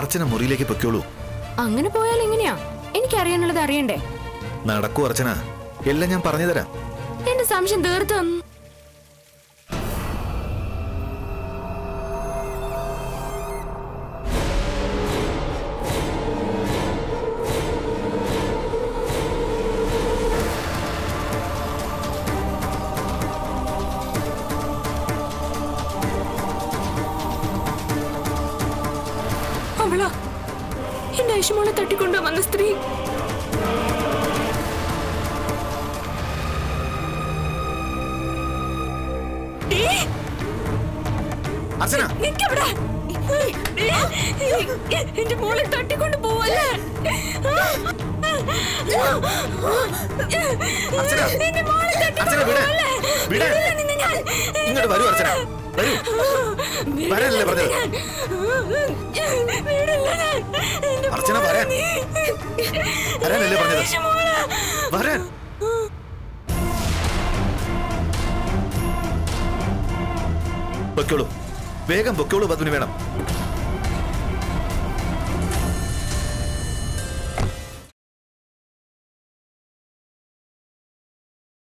അർച്ചന മുറിയിലേക്ക് പൊയ്ക്കോളൂ അങ്ങനെ പോയാൽ എങ്ങനെയാ എനിക്കറിയാനുള്ളത് അറിയണ്ടേ നടക്കൂ അർച്ചന എല്ലാം ഞാൻ പറഞ്ഞു തരാം എന്റെ സംശയം തീർത്തും അവളാ എന്റെ ഐഷമോളെ തട്ടിക്കൊണ്ടു വന്ന സ്ത്രീ ഏ അർച്ചന നിക്കവിടെ എന്റെ മോളെ തട്ടിക്കൊണ്ട് പോവല്ലേ അർച്ചന എന്റെ മോളെ അർച്ചന തട്ടിക്കൊണ്ട് വിട് പോവല്ലേ വിട് വിടില്ല നിന്നെ ഞാൻ ഇങ്ങോട്ട് വരൂ അർച്ചന വരൂ വരാനല്ലേ പറഞ്ഞത് വിടില്ല ഞാൻ എന്റെ അർച്ചന വരാൻ വരാനല്ലേ പറഞ്ഞത് ഐഷമോളെ. വരാൻ പൊയ്ക്കോളൂ വേഗം പൊയ്ക്കോളൂ പത്മിനി വേണം